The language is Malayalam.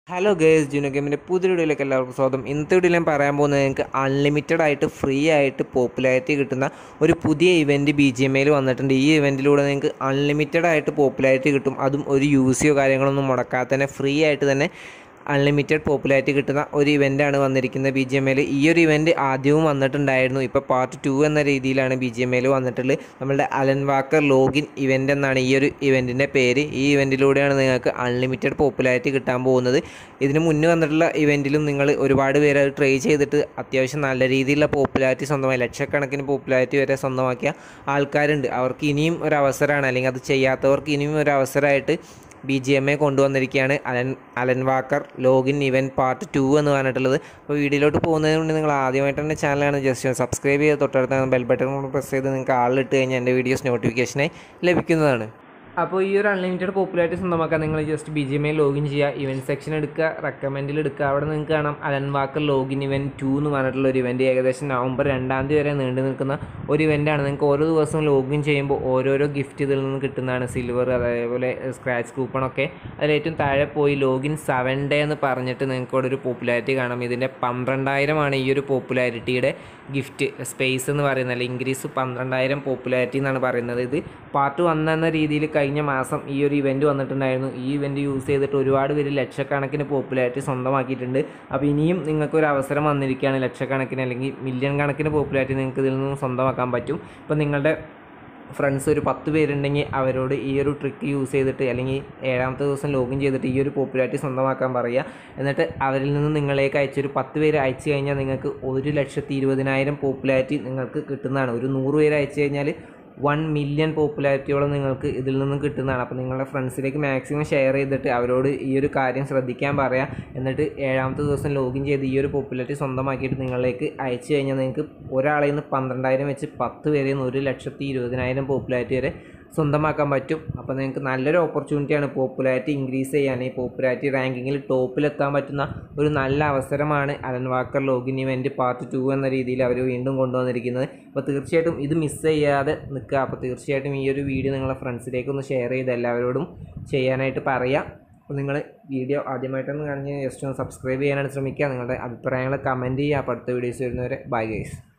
ഹലോ ഗേസ് ജൂനോ ഗെയിമിൻ്റെ പുതിയ വീഡിയോയിലേക്ക് എല്ലാവർക്കും സ്വാഗതം ഇന്നത്തെ വീഡിയോയിൽ ഞാൻ പറയാൻ പോകുന്നത് നിങ്ങൾക്ക് അൺലിമിറ്റഡ് ആയിട്ട് ഫ്രീ ആയിട്ട് പോപ്പുലാരിറ്റി കിട്ടുന്ന ഒരു പുതിയ ഇവൻറ്റ് ബി ജി എം ഐയിൽ വന്നിട്ടുണ്ട് ഈ ഇവൻറ്റിലൂടെ നിങ്ങൾക്ക് അൺലിമിറ്റഡ് ആയിട്ട് പോപ്പുലാരിറ്റി കിട്ടും അതും ഒരു യൂസിയോ കാര്യങ്ങളൊന്നും മുടക്കാതെ തന്നെ ഫ്രീ ആയിട്ട് തന്നെ അൺലിമിറ്റഡ് പോപ്പുലാരിറ്റി കിട്ടുന്ന ഒരു ഇവൻ്റാണ് വന്നിരിക്കുന്നത് ബി ജി എം എയിൽ ഈ ഒരു ഇവൻറ്റ് ആദ്യവും വന്നിട്ടുണ്ടായിരുന്നു ഇപ്പോൾ പാർട്ട് ടു എന്ന രീതിയിലാണ് ബി ജി എം എയിൽ വന്നിട്ടുള്ളത് നമ്മളുടെ അലൻ വാക്കർ ലോഗിൻ ഇവൻ്റ് എന്നാണ് ഈ ഒരു ഇവൻറ്റിൻ്റെ പേര് ഈ ഇവൻറ്റിലൂടെയാണ് നിങ്ങൾക്ക് അൺലിമിറ്റഡ് പോപ്പുലാരിറ്റി കിട്ടാൻ പോകുന്നത് ഇതിന് മുന്നേ വന്നിട്ടുള്ള ഇവൻറ്റിലും നിങ്ങൾ ഒരുപാട് പേര് അത് ട്രൈ ചെയ്തിട്ട് അത്യാവശ്യം നല്ല രീതിയിലുള്ള പോപ്പുലാരിറ്റി സ്വന്തമായി ലക്ഷക്കണക്കിന് പോപ്പുലാരിറ്റി വരെ സ്വന്തമാക്കിയ ആൾക്കാരുണ്ട് അവർക്ക് ഇനിയും ഒരു അവസരമാണ് അല്ലെങ്കിൽ അത് ചെയ്യാത്തവർക്ക് ഇനിയും ഒരു അവസരമായിട്ട് ബി ജി എം എ കൊണ്ടുവന്നിരിക്കുകയാണ് Alan Alan Walker login event part two എന്ന് പറഞ്ഞിട്ടുള്ളത് അപ്പോൾ വീഡിയോയിലോട്ട് പോകുന്നതിന് മുന്നേ നിങ്ങൾ ആദ്യമായിട്ട് എൻ്റെ ചാനലാണ് ജസ്റ്റ് സബ്സ്ക്രൈബ് ചെയ്ത് തൊട്ടടുത്ത ബെൽ ബട്ടൺ കൊണ്ട് പ്രസ് ചെയ്ത് നിങ്ങൾക്ക് ആളിലിട്ട് കഴിഞ്ഞാൽ എൻ്റെ വീഡിയോസ് നോട്ടിഫിക്കേഷനായി ലഭിക്കുന്നതാണ് അപ്പോൾ ഈ ഒരു അൺലിമിറ്റഡ് പോപ്പുലാരിറ്റി സ്വന്തമാക്കാൻ നിങ്ങൾ just B G M I login ചെയ്യുക ഇവൻറ്റ് സെക്ഷൻ എടുക്കുക റെക്കമെൻഡിൽ എടുക്കുക അവിടെ നിങ്ങൾക്ക് കാണാം Alan Walker login event two എന്ന് പറഞ്ഞിട്ടുള്ള ഒരു ഇവൻറ്റ് ഏകദേശം നവംബർ രണ്ടാം തീയതി വരെ നീണ്ടു നിൽക്കുന്ന ഒരു ഇവൻ്റാണ് നിങ്ങൾക്ക് ഓരോ ദിവസവും ലോഗിൻ ചെയ്യുമ്പോൾ ഓരോരോ ഗിഫ്റ്റ് ഇതിൽ നിന്ന് കിട്ടുന്നതാണ് സിൽവർ അതേപോലെ സ്ക്രാച്ച് കൂപ്പണൊക്കെ അതിൽ ഏറ്റവും താഴെ പോയി ലോഗിൻ സെവൻ ഡേ എന്ന് പറഞ്ഞിട്ട് നിങ്ങൾക്ക് ഇവിടെ ഒരു പോപ്പുലാരിറ്റി കാണാം ഇതിൻ്റെ പന്ത്രണ്ടായിരമാണ് ഈ ഒരു പോപ്പുലാരിറ്റിയുടെ ഗിഫ്റ്റ് സ്പേസ് എന്ന് പറയുന്നത് അല്ലെങ്കിൽ ഇൻക്രീസ് പന്ത്രണ്ടായിരം പോപ്പുലാരിറ്റി എന്നാണ് പറയുന്നത് ഇത് പാർട്ട് വൺ എന്ന രീതിയിൽ കഴിഞ്ഞ മാസം ഈ ഒരു ഇവൻറ്റ് വന്നിട്ടുണ്ടായിരുന്നു ഈ ഇവൻറ്റ് യൂസ് ചെയ്തിട്ട് ഒരുപാട് പേര് ലക്ഷക്കണക്കിന് പോപ്പുലാരിറ്റി സ്വന്തമാക്കിയിട്ടുണ്ട് അപ്പോൾ ഇനിയും നിങ്ങൾക്ക് ഒരു അവസരം വന്നിരിക്കുകയാണ് ലക്ഷക്കണക്കിന് അല്ലെങ്കിൽ മില്യൺ കണക്കിന് പോപ്പുലാരിറ്റി നിങ്ങൾക്ക് ഇതിൽ നിന്നും സ്വന്തമാക്കാൻ പറ്റും ഇപ്പോൾ നിങ്ങളുടെ ഫ്രണ്ട്സ് ഒരു പത്ത് പേരുണ്ടെങ്കിൽ അവരോട് ഈ ഒരു ട്രിക്ക് യൂസ് ചെയ്തിട്ട് അല്ലെങ്കിൽ ഏഴാമത്തെ ദിവസം ലോഗിൻ ചെയ്തിട്ട് ഈ ഒരു പോപ്പുലാരിറ്റി സ്വന്തമാക്കാൻ പറയുക എന്നിട്ട് അവരിൽ നിന്ന് നിങ്ങളേക്ക് അയച്ചൊരു പത്ത് പേര് അയച്ചു കഴിഞ്ഞാൽ നിങ്ങൾക്ക് ഒരു ലക്ഷത്തി ഇരുപതിനായിരം പോപ്പുലാരിറ്റി നിങ്ങൾക്ക് കിട്ടുന്നതാണ് ഒരു നൂറ് പേര് അയച്ചു കഴിഞ്ഞാൽ വൺ മില്യൺ പോപ്പുലാരിറ്റിയോളം നിങ്ങൾക്ക് ഇതിൽ നിന്നും കിട്ടുന്നതാണ് അപ്പോൾ നിങ്ങളുടെ ഫ്രണ്ട്സിലേക്ക് മാക്സിമം ഷെയർ ചെയ്തിട്ട് അവരോട് ഈ ഒരു കാര്യം ശ്രദ്ധിക്കാൻ പറയാം എന്നിട്ട് ഏഴാമത്തെ ദിവസം ലോഗിൻ ചെയ്ത് ഈ ഒരു പോപ്പുലാരിറ്റി സ്വന്തമാക്കിയിട്ട് നിങ്ങളിലേക്ക് അയച്ചു കഴിഞ്ഞാൽ നിങ്ങൾക്ക് ഒരാളെ നിന്ന് പന്ത്രണ്ടായിരം വെച്ച് പത്ത് പേരിൽ നിന്ന് ഒരു ലക്ഷത്തി ഇരുപതിനായിരം പോപ്പുലാരിറ്റി വരെ സ്വന്തമാക്കാൻ പറ്റും അപ്പോൾ നിങ്ങൾക്ക് നല്ലൊരു ഓപ്പർച്യൂണിറ്റിയാണ് പോപ്പുലാരിറ്റി ഇൻക്രീസ് ചെയ്യാൻ ഈ പോപ്പുലാരിറ്റി റാങ്കിങ്ങിൽ ടോപ്പിലെത്താൻ പറ്റുന്ന ഒരു നല്ല അവസരമാണ് Alan Walker login event part two എന്ന രീതിയിൽ അവർ വീണ്ടും കൊണ്ടുവന്നിരിക്കുന്നത് അപ്പോൾ തീർച്ചയായിട്ടും ഇത് മിസ് ചെയ്യാതെ നിൽക്കുക അപ്പോൾ തീർച്ചയായിട്ടും ഈ ഒരു വീഡിയോ നിങ്ങളുടെ ഫ്രണ്ട്സിലേക്ക് ഒന്ന് ഷെയർ ചെയ്ത് എല്ലാവരോടും ചെയ്യാനായിട്ട് പറയാം അപ്പോൾ നിങ്ങൾ വീഡിയോ ആദ്യമായിട്ടൊന്ന് കഴിഞ്ഞ് ജസ്റ്റ് ഒന്ന് സബ്സ്ക്രൈബ് ചെയ്യാനായിട്ട് ശ്രമിക്കുക നിങ്ങളുടെ അഭിപ്രായങ്ങൾ കമൻറ്റ് ചെയ്യുക അപ്പോൾ അടുത്ത വീഡിയോസ് വരുന്നവരെ ബൈ ഗൈസ്